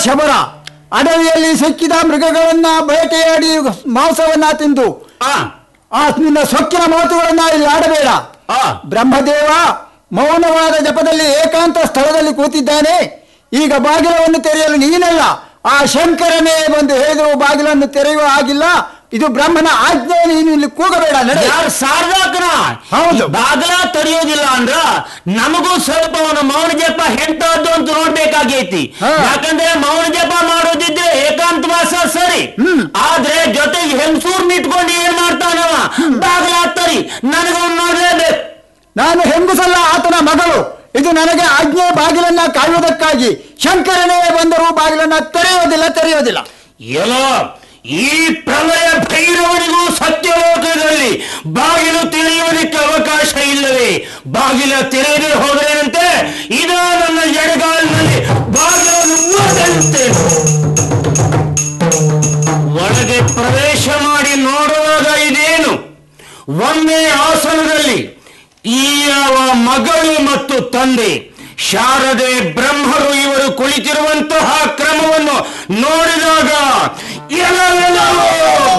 ಶಬರ ಅಡವಿಯಲ್ಲಿ ಸಿಕ್ಕಿದ ಮೃಗಗಳನ್ನ ಬೇಟೆಯಾಡಿ ಮಾಂಸವನ್ನ ತಿಂದು ಆ, ಆ ನಿನ್ನ ಸೊಕ್ಕಿನ ಮಾತುಗಳನ್ನ ಇಲ್ಲಿ ಆಡಬೇಡ ಆ, ಬ್ರಹ್ಮದೇವ ಮೌನವಾದ ಜಪದಲ್ಲಿ ಏಕಾಂತ ಸ್ಥಳದಲ್ಲಿ ಕೂತಿದ್ದಾನೆ ಈಗ ಬಾಗಿಲವನ್ನು ತೆರೆಯಲು ನೀನಲ್ಲ ಆ ಶಂಕರನೇ ಬಂದು ಹೇಳಿದರು ಬಾಗಿಲನ್ನು ತೆರೆಯುವ ಆಗಿಲ್ಲ ಇದು ಬ್ರಹ್ಮನ ಆಜ್ಞೆ ನೀನು ಇಲ್ಲಿ ಕೂಗಬೇಡ ನಡೆ ಯಾರು ಸಾರ್ವಕನ ಹೌದು. ಬಾಗಲ ತೆರೆಯೋದಿಲ್ಲ ಅಂದ್ರ ನಮಗೂ ಸ್ವಲ್ಪ ಅವನ ಮೌನ ಜಪ ಎಂತದ್ದು ಅಂತ ನೋಡ್ಬೇಕಾಗೈತಿ ಹಾ. ಯಾಕಂದ್ರೆ ಮೌನ ಜಪ ಮಾಡೋದಿದ್ರೆ ಏಕಾಂತವಾಸ ಸರಿ ಹ್ಮ್. ಆದ್ರೆ ಜೊತೆಗೆ ಹೆಂಗಸೂರ್ನ ಇಟ್ಕೊಂಡು ಏನ್ ಮಾಡ್ತಾನವ ಬಾಗಲ ತರಿ ನನಗೊಂದು ನೋಡ್ಲೇಬೇಕು ನಾನು ಹೆಂಗುಸಲ್ಲ ಆತನ ಮಗಳು ಇದು ನನಗೆ ಆಜ್ಞೆ ಬಾಗಿಲನ್ನ ಕಾಯುವುದಕ್ಕಾಗಿ ಶಂಕರನೇ ಬಂದರೂ ಬಾಗಿಲನ್ನ ತೆರೆಯೋದಿಲ್ಲ ತೆರೆಯೋದಿಲ್ಲ ಎಲ್ಲೋ ಈ ಪ್ರಳಯ ಭೈರವನಿಗೂ ಸತ್ಯಲೋಕದಲ್ಲಿ ಬಾಗಿಲು ತೆರೆಯುವುದಕ್ಕೆ ಅವಕಾಶ ಇಲ್ಲವೇ ಬಾಗಿಲ ತೆರೆಯದೆ ಹೋದರೇನಂತೆ ಇದು ನನ್ನ ಎಡಗಾಲಿನಲ್ಲಿ ಬಾಗಿಲನ್ನು ಮುರಿದಂತೆ ಒಳಗೆ ಪ್ರವೇಶ ಮಾಡಿ ನೋಡುವಾಗ ಇದೇನು ಒಮ್ಮೆ ಆಸನದಲ್ಲಿ ಈ ಯಾವ ಮಗಳು ಮತ್ತು ತಂದೆ ಶಾರದೆ ಬ್ರಹ್ಮರು ಇವರು ಕುಳಿತಿರುವಂತಹ ಕ್ರಮವನ್ನು ನೋಡಿದ